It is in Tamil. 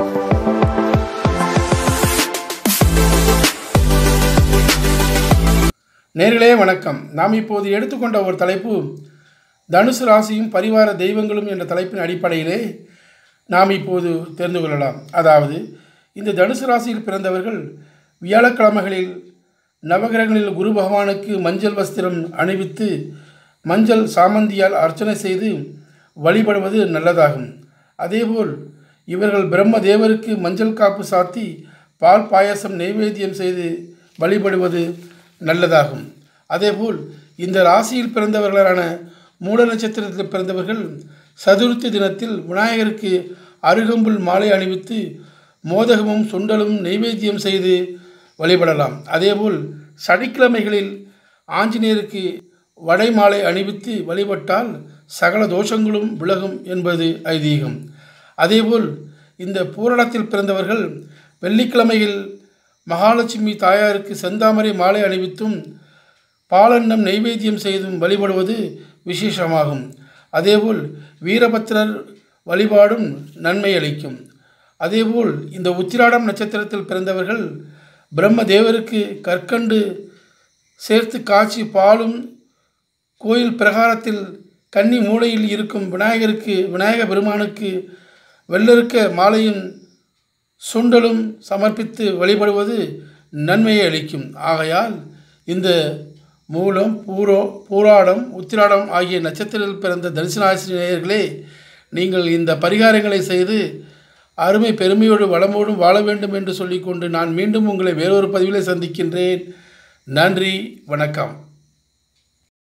நேர்களே வணக்கம் நாம் இப்போது எடுத்துக்கொண்ட ஒரு தலைப்பு தனுசு ராசியும் பரிவார தெய்வங்களும் என்ற தலைப்பின் அடிப்படையிலே நாம் இப்போது தெரிந்து கொள்ளலாம் அதாவது இந்த தனுசு ராசியில் பிறந்தவர்கள் வியாழக்கிழமைகளில் நவகிரகங்களில் குரு பகவானுக்கு மஞ்சள் வஸ்திரம் அணிவித்து மஞ்சள் சாமந்தியால் அர்ச்சனை செய்து வழிபடுவது நல்லதாகும் அதேபோல் இவர்கள் பிரம்ம தேவருக்கு மஞ்சள் காப்பு சாத்தி பால் பாயசம் நைவேத்தியம் செய்து வழிபடுவது நல்லதாகும் அதேபோல் இந்த ராசியில் பிறந்தவர்களான மூல நட்சத்திரத்தில் பிறந்தவர்கள் சதுர்த்தி தினத்தில் விநாயகருக்கு அருகம்புல் மாலை அணிவித்து மோதகமும் சுண்டலும் நைவேத்தியம் செய்து வழிபடலாம் அதேபோல் சனிக்கிழமைகளில் ஆஞ்சநேயருக்கு வடை மாலை அணிவித்து வழிபட்டால் சகல தோஷங்களும் விலகும் என்பது ஐதீகம் அதேபோல் இந்த பூரணத்தில் பிறந்தவர்கள் வெள்ளிக்கிழமையில் மகாலட்சுமி தாயாருக்கு செந்தாமரை மாலை அணிவித்தும் பாலன்னம் நைவேத்தியம் செய்தும் வழிபடுவது விசேஷமாகும் அதேபோல் வீரபத்திரர் வழிபாடும் நன்மை அளிக்கும் அதேபோல் இந்த உத்திராடம் நட்சத்திரத்தில் பிறந்தவர்கள் பிரம்ம தேவருக்கு கற்கண்டு சேர்த்து காய்ச்சி பாலும் கோயில் பிரகாரத்தில் கன்னி மூலையில் இருக்கும் விநாயகருக்கு விநாயக பெருமானுக்கு வெள்ளருக்க மாலையும் சுண்டலும் சமர்ப்பித்து வழிபடுவது நன்மையை அளிக்கும் ஆகையால் இந்த மூலம் பூரோ பூராடம் உத்திராடம் ஆகிய நட்சத்திரத்தில் பிறந்த தரிசனாசி நேயர்களே நீங்கள் இந்த பரிகாரங்களை செய்து அருமை பெருமையோடு வளமோடும் வாழ வேண்டும் என்று சொல்லிக்கொண்டு நான் மீண்டும் உங்களை வேறொரு பதிவிலே சந்திக்கின்றேன் நன்றி வணக்கம்